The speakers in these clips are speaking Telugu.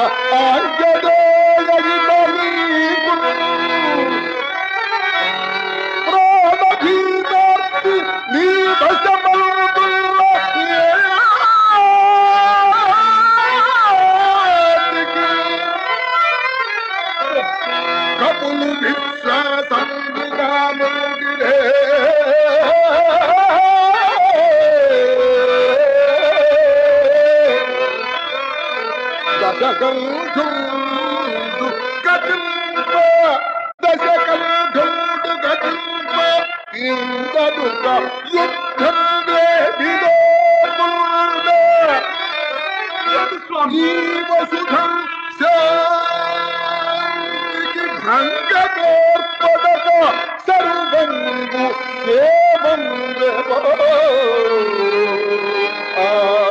ప్రాణభీతార్తి నీ వశమవుతున్న ఏటికి కపులు విశ్వాసంబుగానుగిరే దశకంఠుండు గతింప దశకంఠుండు గతింప ఇందడుక యుద్ధం విదోముండే ఈ వసుధం శాంతికి భంగ కోర్పడక సర్వంగు దేవంగో ఆ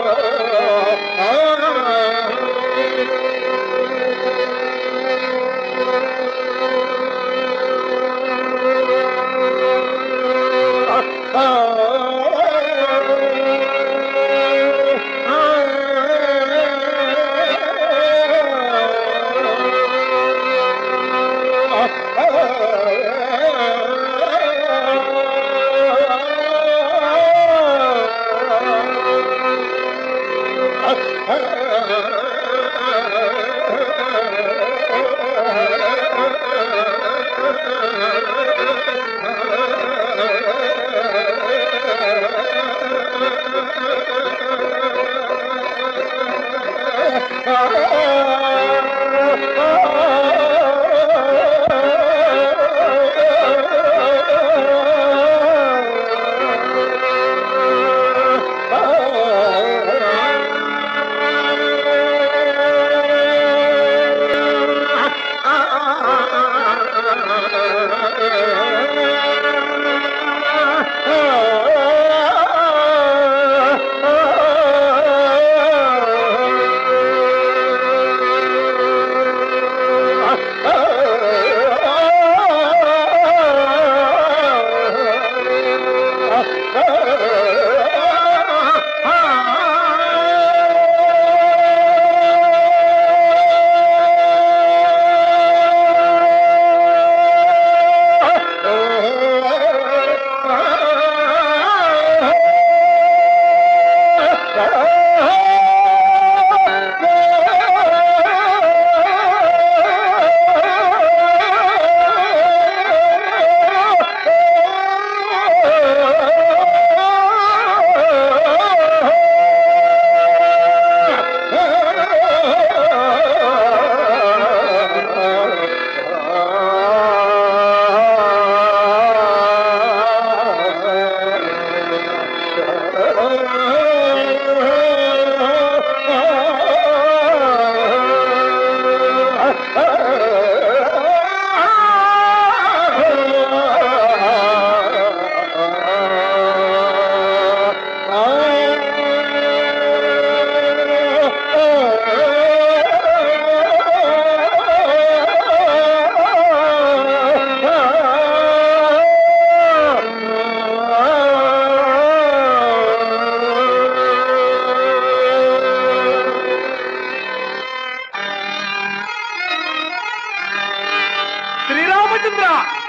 శ్రీరామచంద్ర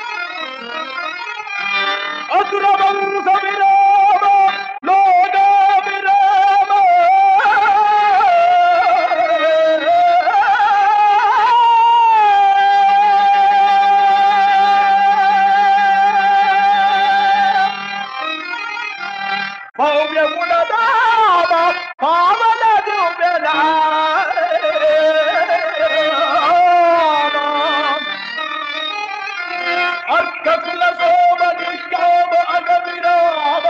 అసుర వంశ విరామ లోక విరామ భవ్యముడదామ పావన అర్కకుల సోమ నిష్కామ అగవిరామ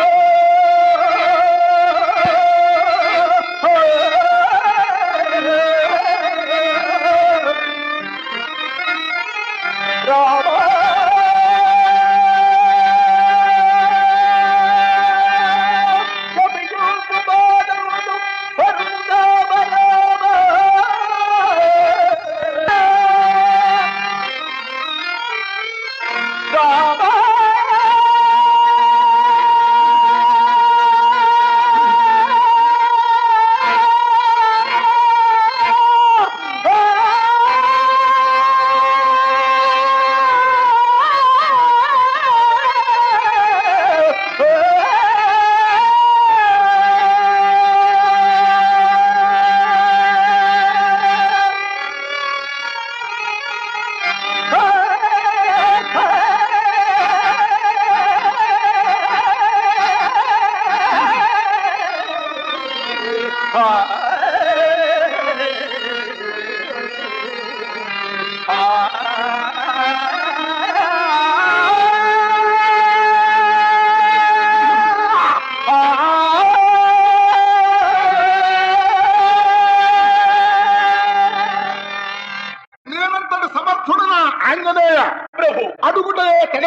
రామ కవియూపు మానవుడు పరుణామ రామ రామ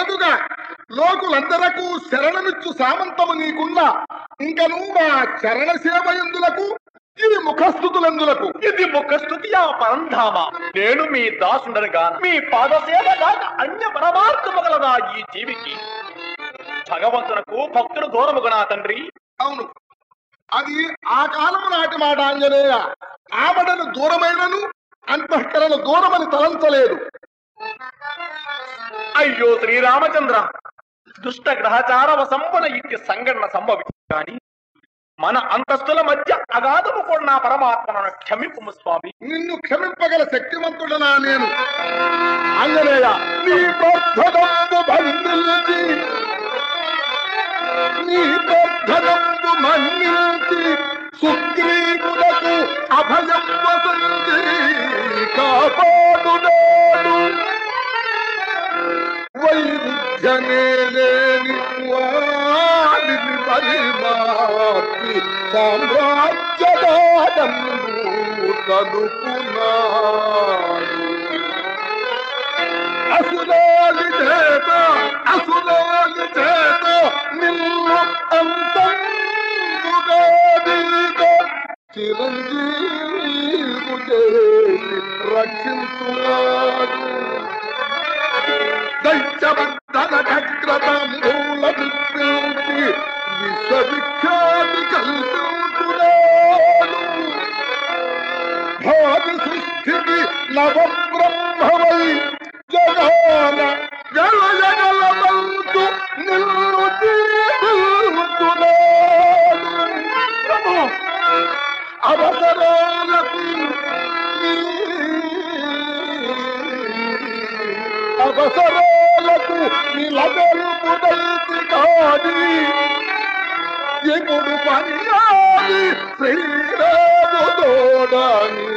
కాదుగా లోకులందరకు శరణమిచ్చు సామంతము నీకున్నా ఇంకను మా చరణ సేవ ఎందులకు ఇది ముఖస్థుతులందులకు ఇది ముఖస్థుతియా పరంధామ నేను మీ దాసుండనుగా మీ పాదసేవ కాక అన్య పరమార్థము గలదా ఈ జీవికి భగవంతునకు భక్తుడు దూరముగా నా తండ్రి అవును అది ఆ కాలము నాటి మాట ఆంజనేయ ఆమడను దూరమైనను అంతఃకరణ దూరమని తలంచలేదు అయ్యో శ్రీరామచంద్ర దుష్ట గ్రహచార వసంపన ఇట్టి సంఘటన సంభవించి కాని మన అంతస్తుల మధ్య అగాధము కూడా నా పరమాత్మను క్షమింపు స్వామి నిన్ను క్షమింపగల శక్తివంతుడనా నేను ఆంజనేయ నీ బద్ధనంబు బంధించి నీ బద్ధనంబు మన్నించి సుగ్రీవులకు అభయం వసంతి కాపాడునాడు వైరుధ్యమే లేని వాడిని పరిమార్చి సామ్రాజ్యదానందు తలుపునాడు అసురాలి చేత అసురాలి చేత నిన్ను అంతంగుగాదీక చిరంజీవు చేసి రక్షించున్నాడు దైత్యవర్ధన చక్రతంబూల విప్పించి విశ్వవిఖ్యాతి కల్పించున్నాడు భావి సృష్టికి నవబ్రహ్మవై జగాన జలజగలమంతు నిన్ను తీర్చున్నాడు ప్రభు అవసరాలకు అవసరాలకు నిలబెలుపుదైతి కాని ఎప్పుడు పనియాలి శ్రీరాము తోడని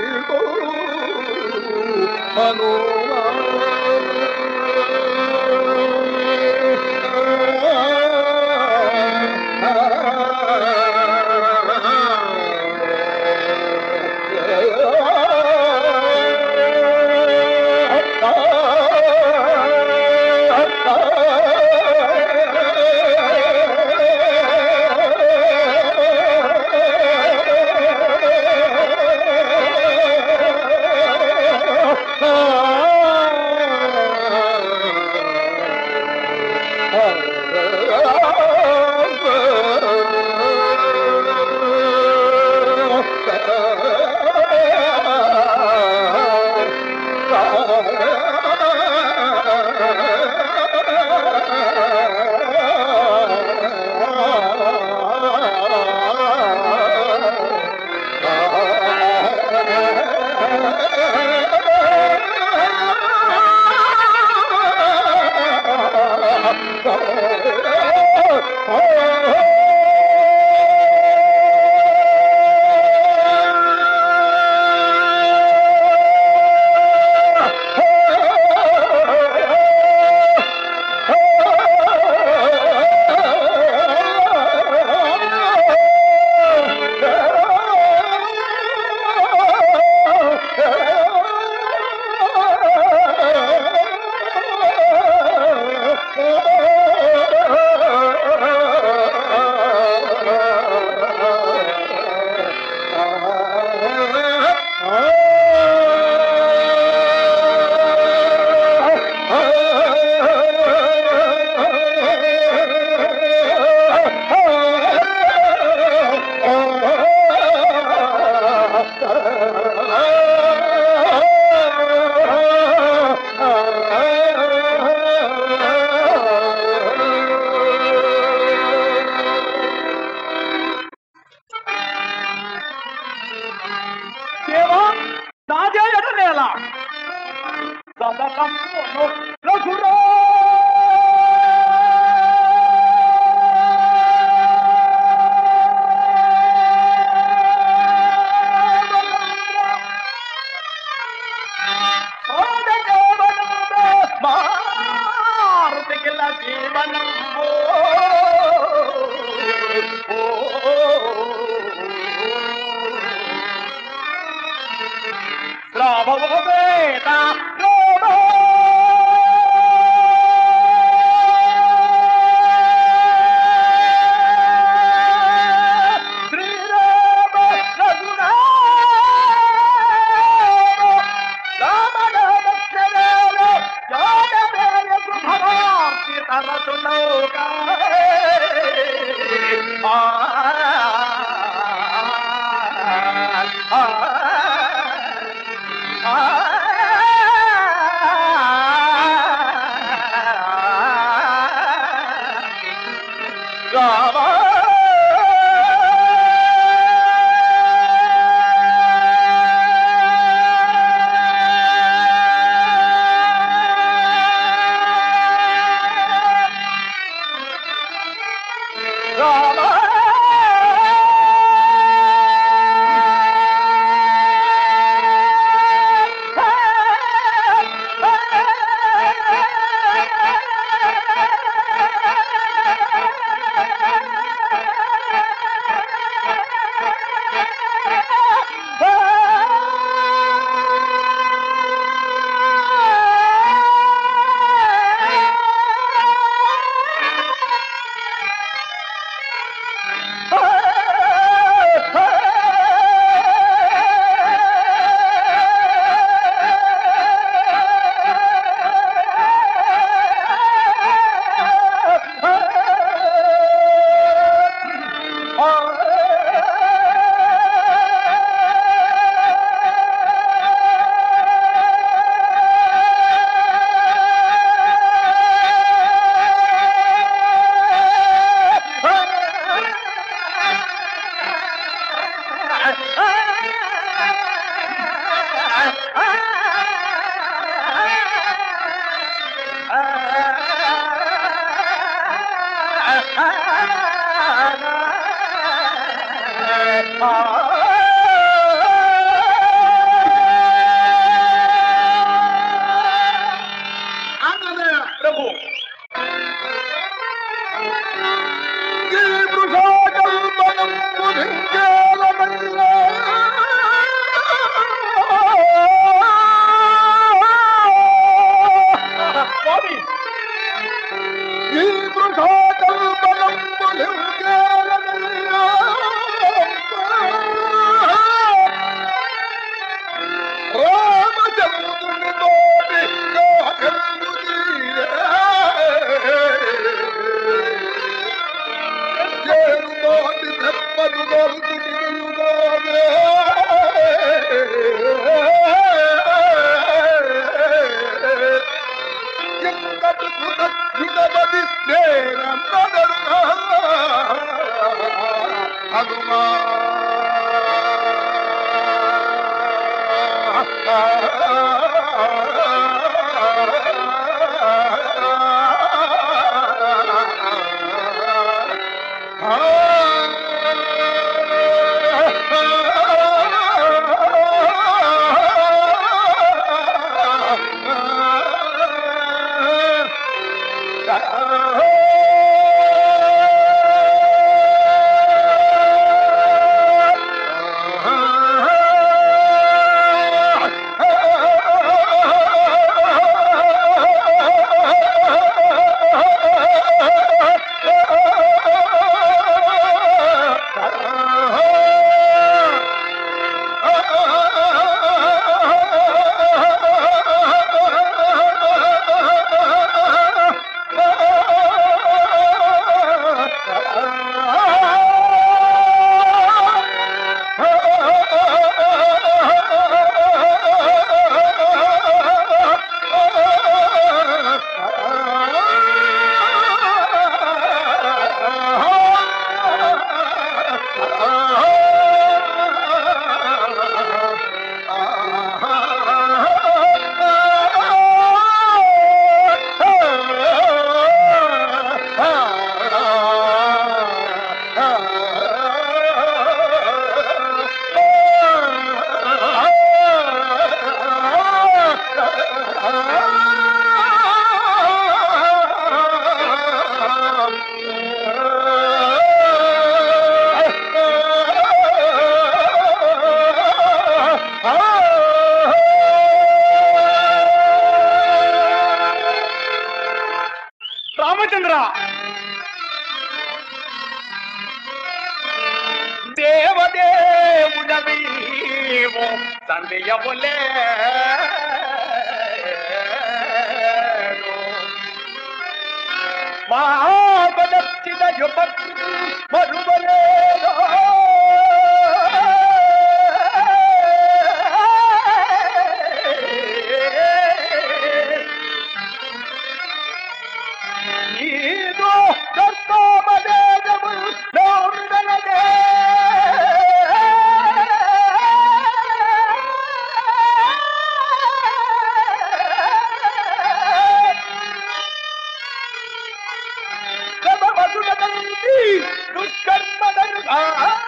దేవా నాదే ఎడనేల సదసంపును రఘురా మారుతికిల జీవనం రామవేద రామ తరచునౌగా ఆ ఆ రామా ఆంజనేయ ప్రభు ఈ వృషాకల్పనం ముదించేలనయ్యా. స్వామి ఈ వృషాకల్పనం ముదించేలనయ్యా. రామచంద్రుని తోటి లోకము తీరే. చేరుతోటి తెప్పను దొరుకుతుందిగానే. ఎంతటి కృతజ్ఞుడవది నేనన్నదరుగా. హనుమా రామచంద్ర దేవదేవుడవీవు సందేయములే మహాపదక్షిత యుపకృతి మరువలేదో నీదో దత్తోపదేశము నోమిదలదే కమమధురదంతి దుష్కర్మదనుగా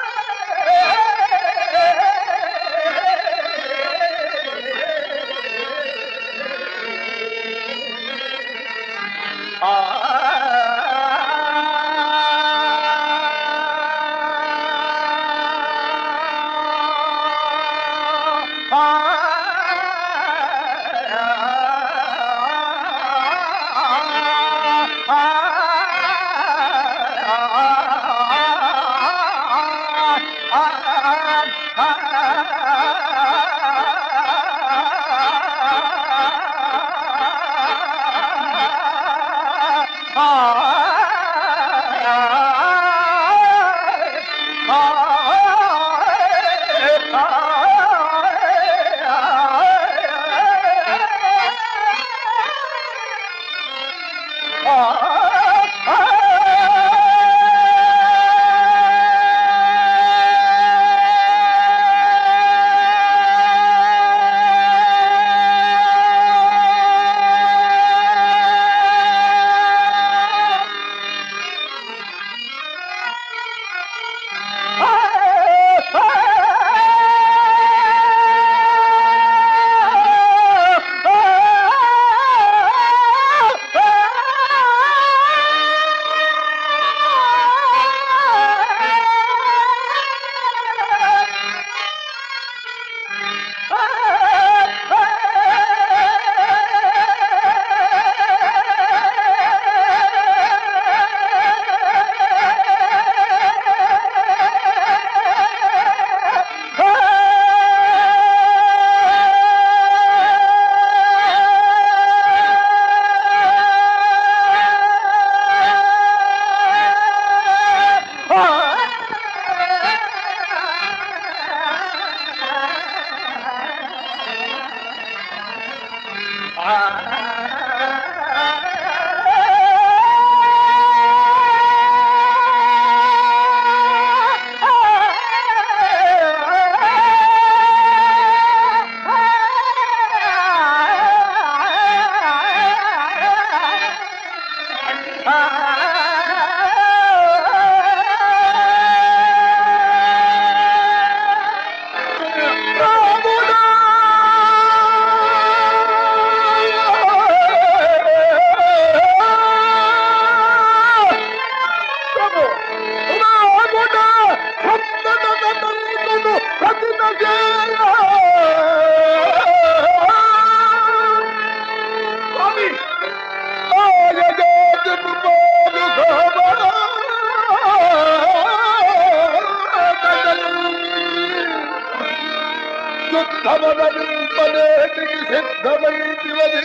యుద్ధమనరింపనేటికి సిద్ధమైతివది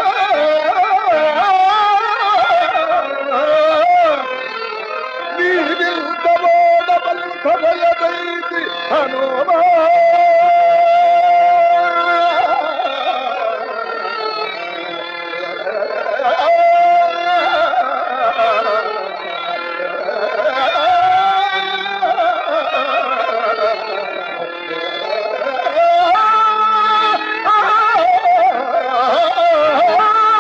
నీవింతమోడ బంధమయదైతి హనుమా ఆ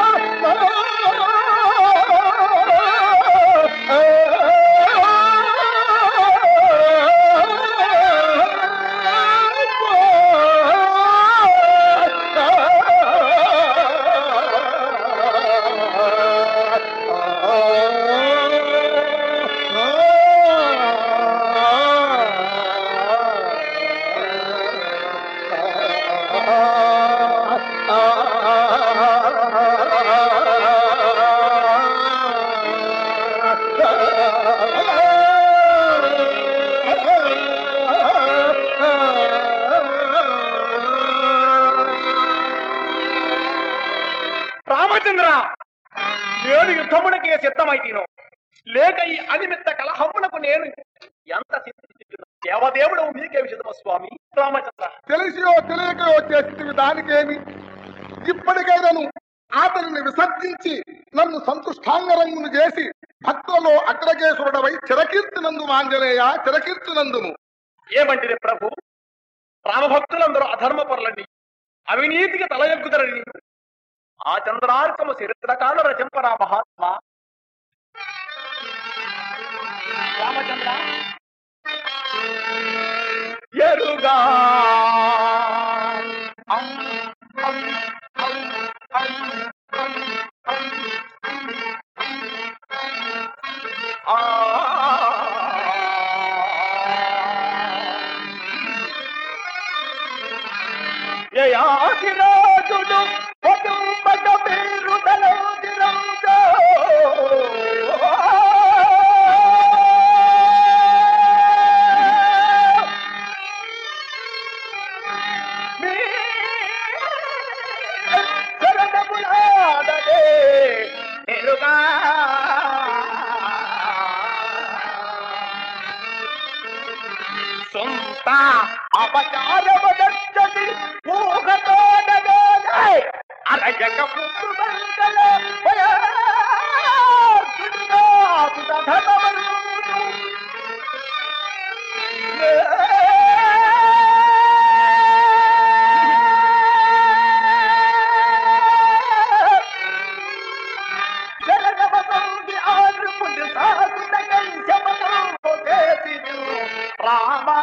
యుద్ధమునకే సిద్ధమైతేనో లేక ఈ అనిమిత్త కలహమునకు నేను ఎంత సిద్ధించుతున్నా దేవదేవుడు మీకే విషదమ స్వామి రామచంద్ర తెలిసియో తెలియకయో చేస్తుంది దానికేమి ఇప్పటికైనాను అతనిని విసర్జించి నన్ను సంతుష్టాంగరంగును చేసి భక్తులలో అగ్రకేశ్వరుడవై చిరకీర్తినందు ఆంజనేయ చిరకీర్తినందుము ఏమంటిరే ప్రభు రామభక్తులందరూ అధర్మ పరులని అవినీతికి తల ఎగ్గుదరని ఆ చంద్రార్కము చరిత్రకాల రచింపరా మహాత్మా రామచంద్ర ఎరుగా అం, అం, అం, అం, అం, అం, ఆ యయాతిరాజుడు కుటుంబక పేరుదలో దిరంజో. మీ శరణములాడదే ఎరుగా. సొంత అపచారమదచ్చది ఊహతోడగానే అరయక ముందు బంకల భయాసుడుగా సుధనమరుడు. జగదవసంగి ఆరుపుడు సాగుతగై శమనం చేసిదు రామా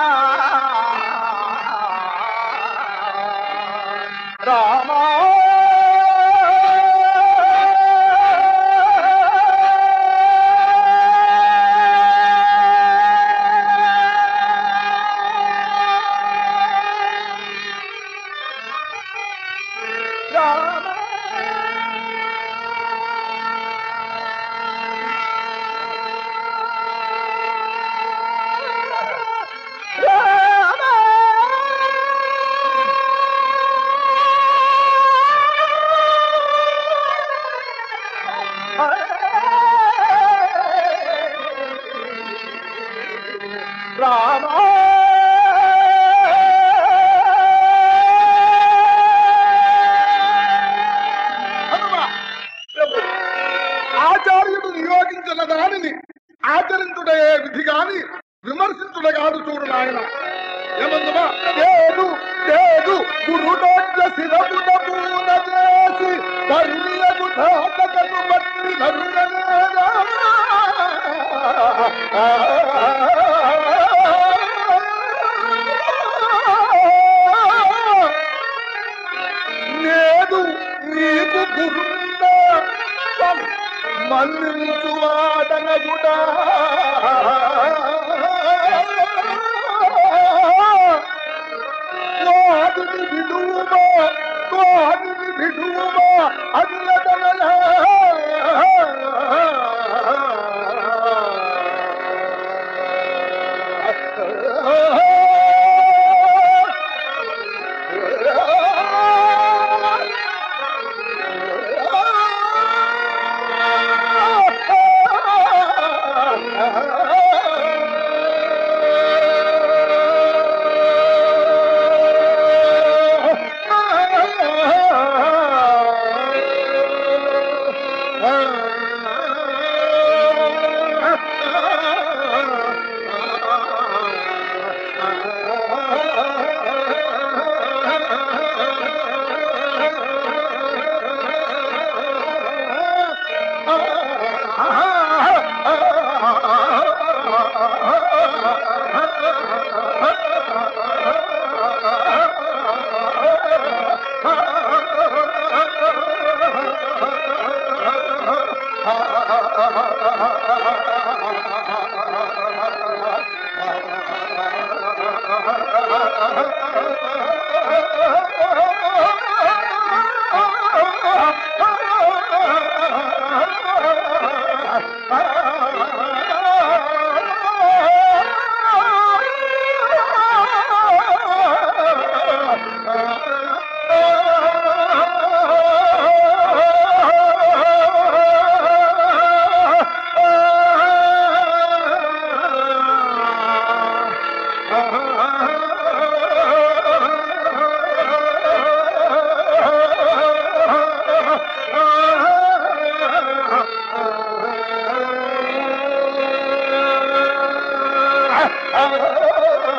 రామా రామా హనుమా, ఆచార్యుడు నియోగించిన దానిని ఆచరించుడే విధి గాని విమర్శించుడ కాదు చూడు నాయన ఏమందుమా లేదు లేదు గురుడోడ్ల శిరమున పూన చేసి తరుణియగు ధాతకను బట్టి నరుడనేరా. లేదు నీకు గురుందా మన్నించువాడనగుడా వాడిని విడువుమా వాడిని విడువుమా అన్నదనలా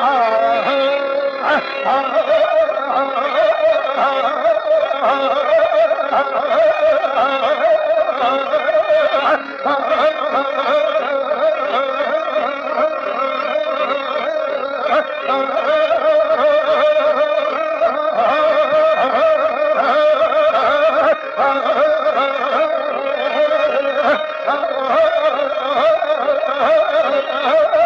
ఆ